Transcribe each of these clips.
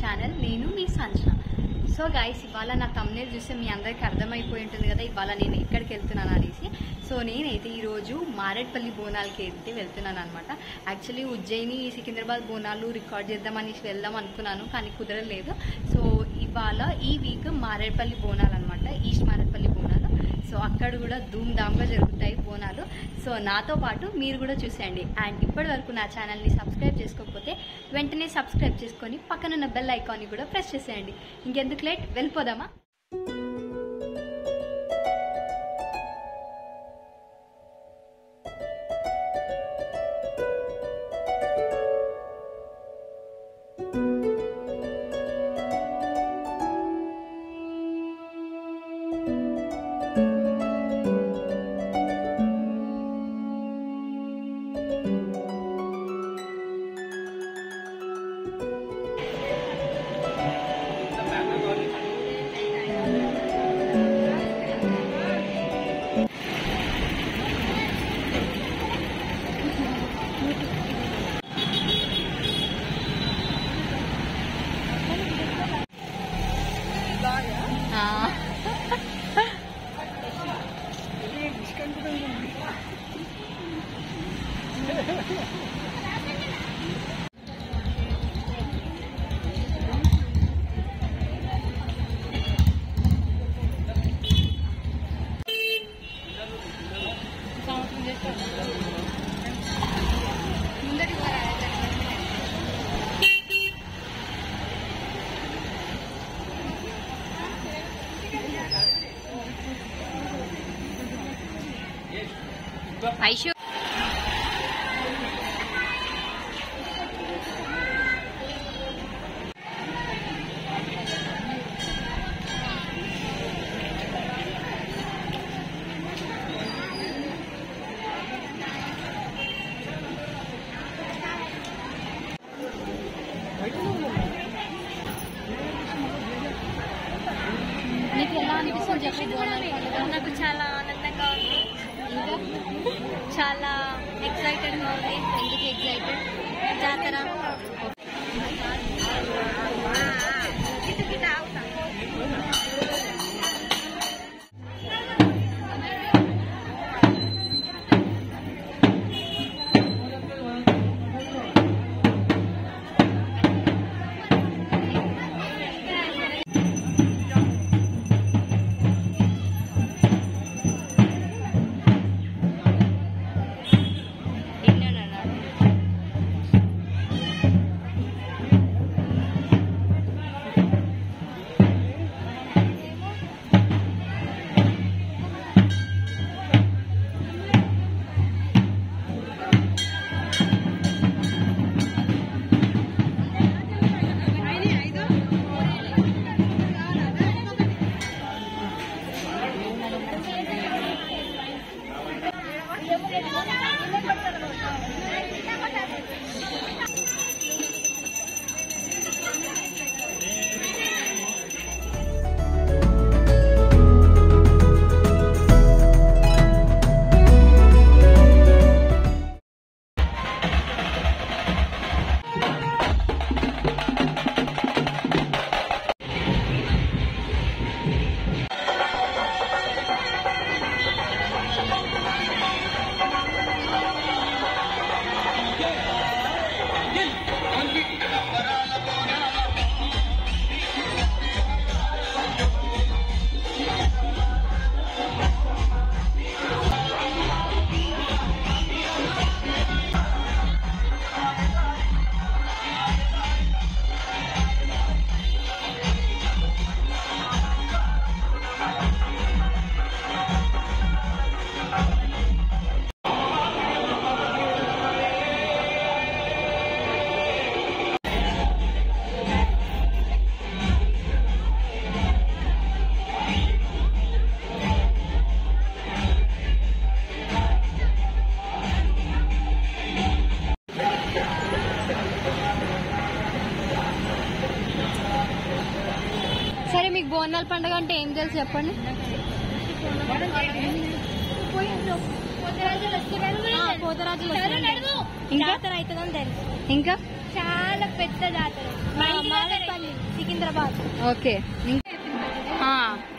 Channel నేను మీ సంచన so guys ఇవాళ నా తమ్నేల్ చూస్తే మీ అందరికీ అర్థమైపోయి ఉంటుంది కదా ఇవాళ నేను ఎక్కడికి వెళ్తున్నాను అనేసి సో నేనైతే ఈరోజు మారేడ్పల్లి బోనాలకి అయితే వెళ్తున్నాను అనమాట యాక్చువల్లీ ఉజ్జయిని సికింద్రాబాద్ బోనాలు రికార్డ్ చేద్దామని వెళ్దాం అనుకున్నాను కానీ కుదరలేదు సో ఇవాళ ఈ వీక్ మారేడ్పల్లి బోనాలు అనమాట ఈస్ట్ మారేడ్పల్లి బోనాలు సో అక్కడ కూడా ధూమ్ ధామ్గా జరుగుతాయి బోనాలు సో నాతో పాటు మీరు కూడా చూసేయండి అండ్ ఇప్పటి వరకు నా ఛానల్ని సబ్స్క్రైబ్ చేసుకోకపోతే వెంటనే సబ్స్క్రైబ్ చేసుకొని పక్కనున్న బెల్ ఐకాన్ని కూడా ప్రెస్ చేసేయండి ఇంకెందుకు లేట్ వెళ్ళిపోదామా ఆ. ఐషు నీకు ఎలా అనిపిస్తుంది చెప్పి బోనాలు పండుగ నాకు చాలా ఆనందంగా ఉంది చాలా ఎక్సైటెడ్గా ఉంది ఎందుకు ఎగ్జైటెడ్ జాతర సరే మీకు బోనాల పండుగ అంటే ఏం తెలుసు చెప్పండి ఆ, పోతరాజులు వస్తున్నారు. ఇంకా జాతర అవుతుందని తెలుసు ఇంకా చాలా పెద్ద జాతర మా మారేపల్లి సికింద్రాబాద్ ఓకే ఆ.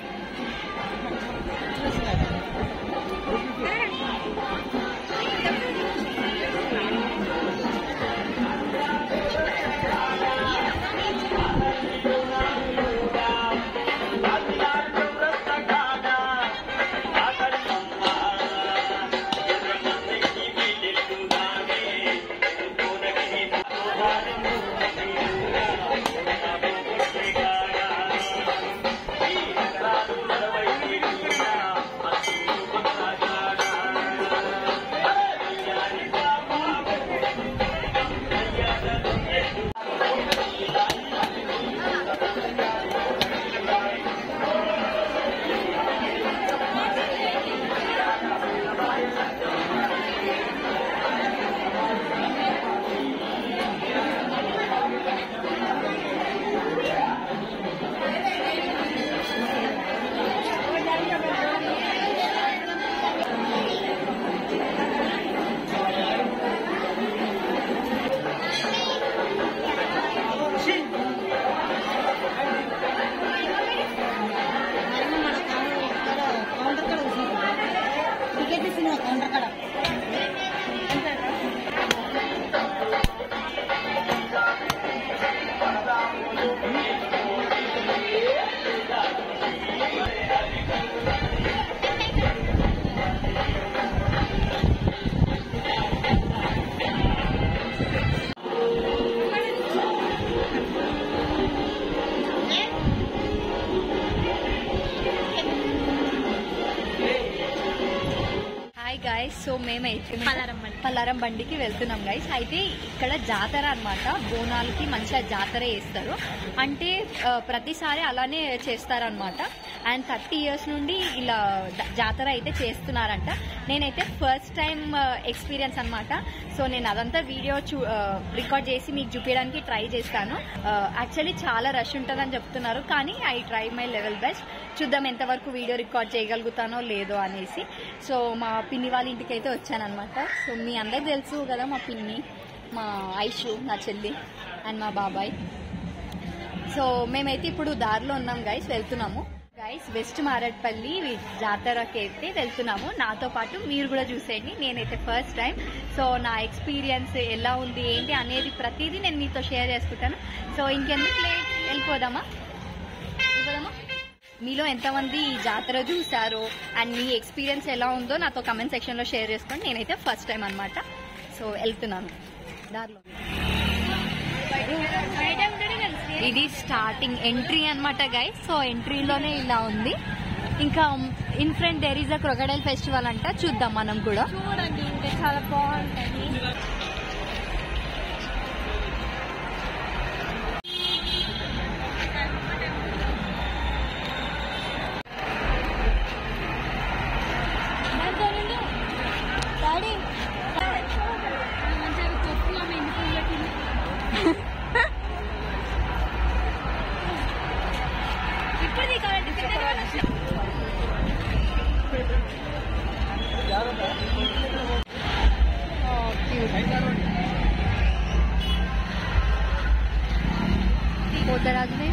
హాయ్ గైస్ సో మేమైతే పలారం బండి. పలారం బండికి వెళ్తున్నాం గైస్ అయితే ఇక్కడ జాతర అన్నమాట బోనాలకి మంచిగా జాతర చేస్తారు అంటే ఆ, ప్రతిసారి అలానే చేస్తారనమాట అండ్ థర్టీ ఇయర్స్ నుండి ఇలా ద- జాతర అయితే చేస్తున్నారంట నేనైతే ఫస్ట్ టైం ఎక్స్పీరియన్స్ అన్నమాట సో నేను అదంతా వీడియో చూ రికార్డ్ చేసి మీకు చూపించడానికి ట్రై చేస్తాను యాక్చువల్లీ చాలా రష్ ఉంటుందని చెప్తున్నారు కానీ I try my level best చూద్దాం ఎంతవరకు వీడియో రికార్డ్ చేయగలుగుతానో లేదో అనేసి సో మా పిన్ని వాళ్ళ ఇంటికి అయితే వచ్చానమాట సో మీ అందరికి తెలుసు కదా మా పిన్ని మా ఐషు నా చెల్లి అండ్ మా బాబాయ్ సో మేమైతే ఇప్పుడు దారిలో ఉన్నాం గైస్ వెళ్తున్నాము గైస్ వెస్ట్ మారట్పల్లి జాతరకి అయితే వెళ్తున్నాము నాతో పాటు మీరు కూడా చూసేయండి నేనైతే ఫస్ట్ టైం సో నా ఎక్స్పీరియన్స్ ఎలా ఉంది ఏంటి అనేది ప్రతిదీ నేను మీతో షేర్ చేసుకుంటాను సో ఇంకెందుకు లే వెళ్ళిపోదామా వెళ్ళిపోదామా మీలో ఎంతమంది ఈ జాతర చూసారో అండ్ మీ ఎక్స్పీరియన్స్ ఎలా ఉందో నాతో కమెంట్ సెక్షన్లో షేర్ చేసుకోండి నేనైతే ఫస్ట్ టైం అనమాట సో వెళ్తున్నాను దారిలో ఇది స్టార్టింగ్ ఎంట్రీ అన్నమాట గైస్ సో ఎంట్రీలోనే ఇలా ఉంది ఇంకా in front there is a crocodile festival అంట చూద్దాం మనం కూడా చూడండి ఇంకా చాలా బాగుంటుంది డాడీ ఇప్పుడు కావాలి పోతరాజు में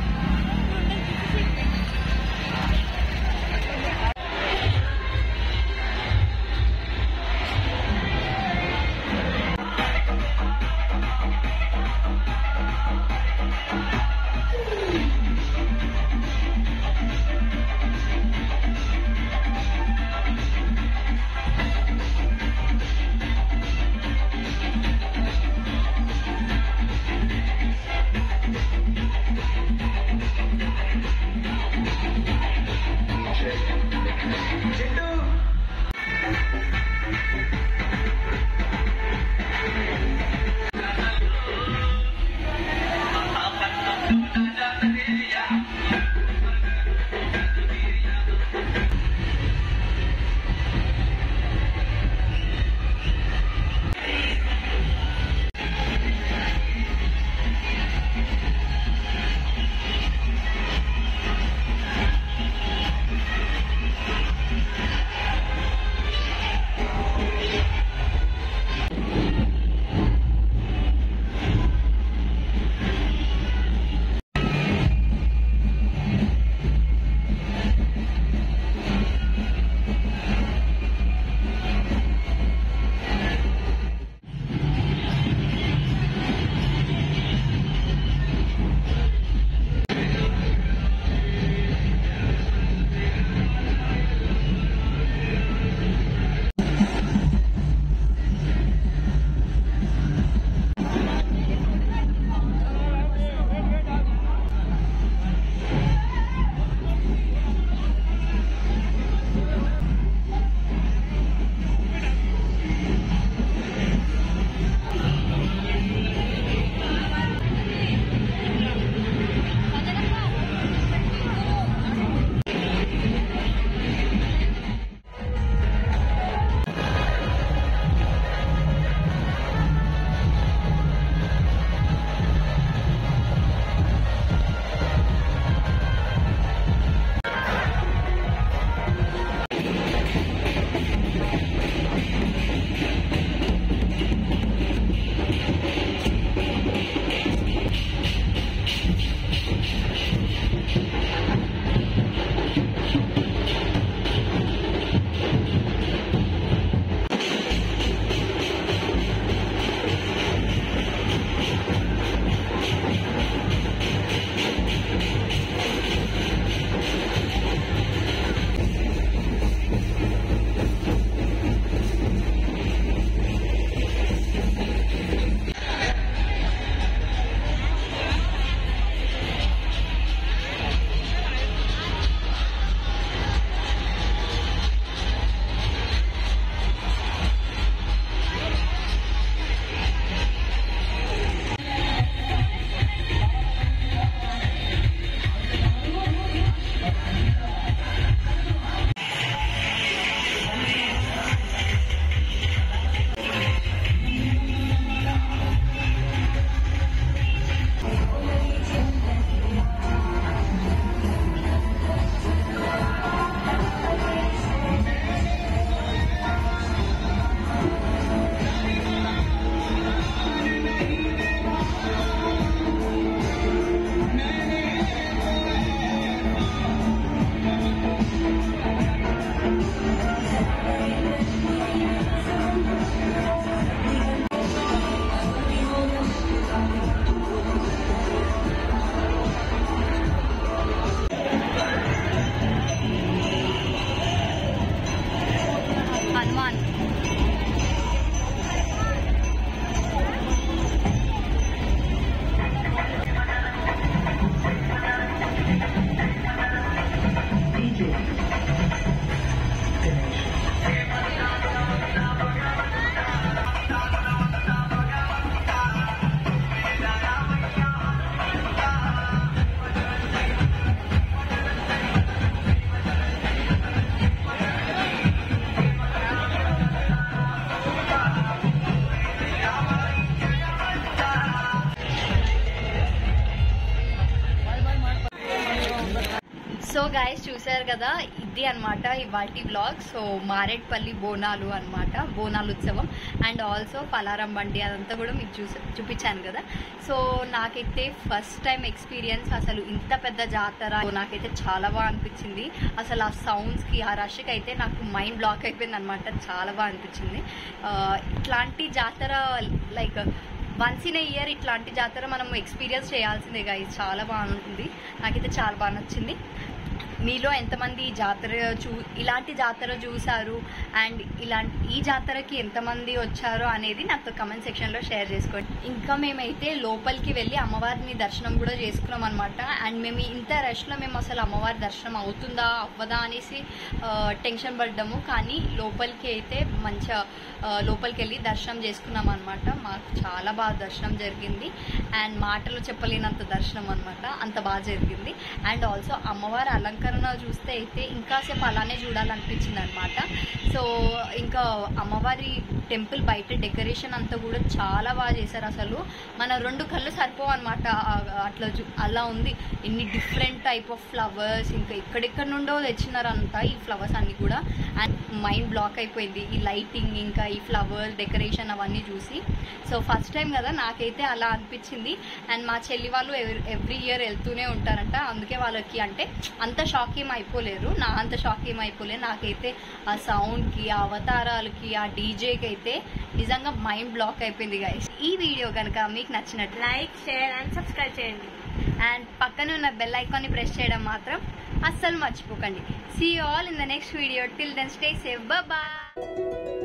గాయస్ చూసారు కదా ఇది అన్నమాట ఇవాటి వ్లాగ్ సో మారేడ్పల్లి బోనాలు అన్నమాట బోనాలు ఉత్సవం అండ్ ఆల్సో పలారం బండి అదంతా కూడా మీకు చూసా చూపించాను కదా సో నాకైతే ఫస్ట్ టైం ఎక్స్పీరియన్స్ అసలు ఇంత పెద్ద జాతర నాకైతే చాలా బాగా అనిపించింది అసలు ఆ సౌండ్స్కి ఆ రష్కి అయితే నాకు మైండ్ బ్లాక్ అయిపోయింది అనమాట చాలా బాగా అనిపించింది ఆ, ఇట్లాంటి జాతర లైక్ వన్స్ ఇన్ ఇయర్ ఇట్లాంటి జాతర మనం ఎక్స్పీరియన్స్ చేయాల్సిందే గాయస్ చాలా బాగుంటుంది నాకైతే చాలా బాగా నచ్చింది మీలో ఎంతమంది ఈ జాతర చూ ఇలాంటి జాతర చూసారు అండ్ ఇలాంటి ఈ జాతరకి ఎంతమంది వచ్చారో అనేది నాతో కమెంట్ సెక్షన్లో షేర్ చేసుకోండి ఇంకా మేమైతే లోపలికి వెళ్ళి అమ్మవారిని దర్శనం కూడా చేసుకున్నాం అనమాట అండ్ మేము ఇంత రష్లో మేము అసలు అమ్మవారి దర్శనం అవుతుందా అవ్వదా అనేసి ఆ, టెన్షన్ పడ్డాము కానీ లోపలికి అయితే మంచిగా ఆ, లోపలికి వెళ్ళి దర్శనం చేసుకున్నాం అనమాట మాకు చాలా బాగా దర్శనం జరిగింది అండ్ మాటలు చెప్పలేనంత దర్శనం అనమాట అంత బాగా జరిగింది అండ్ ఆల్సో అమ్మవారి అలంకరణ చూస్తే అయితే ఇంకాసేపు అలానే చూడాలనిపించింది అనమాట సో ఇంకా అమ్మవారి టెంపుల్ బయట డెకరేషన్ అంతా కూడా చాలా బాగా చేశారు అసలు మన రెండు కళ్ళు సరిపోవు అనమాట అట్లా చూ- అలా ఉంది ఎన్ని డిఫరెంట్ టైప్ ఆఫ్ ఫ్లవర్స్ ఇంకా ఎక్కడెక్కడ నుండో తెచ్చినారంతా ఈ ఫ్లవర్స్ అన్ని కూడా అండ్ మైండ్ బ్లాక్ అయిపోయింది ఈ లైటింగ్ ఇంకా ఈ ఫ్లవర్స్ డెకరేషన్ అవన్నీ చూసి సో ఫస్ట్ టైం కదా నాకైతే అలా అనిపించింది అండ్ మా చెల్లి వాళ్ళు ఎవ్రీ ఇయర్ వెళ్తూనే ఉంటారంట అందుకే వాళ్ళకి అంటే అంత షాక్ ఏం అయిపోలేరు నా అంత షాక్ ఏం అయిపోలేదు నాకైతే ఆ సౌండ్కి ఆ అవతారాలకి ఆ డీజేకి అయితే నిజంగా మైండ్ బ్లాక్ అయిపోయింది గైస్ ఈ వీడియో కనుక మీకు నచ్చినట్లు లైక్ షేర్ అండ్ సబ్స్క్రైబ్ చేయండి అండ్ పక్కన ఉన్న బెల్ ఐకాన్ని ప్రెస్ చేయడం మాత్రం అస్సలు మర్చిపోకండి see all in the next video till then stay safe bye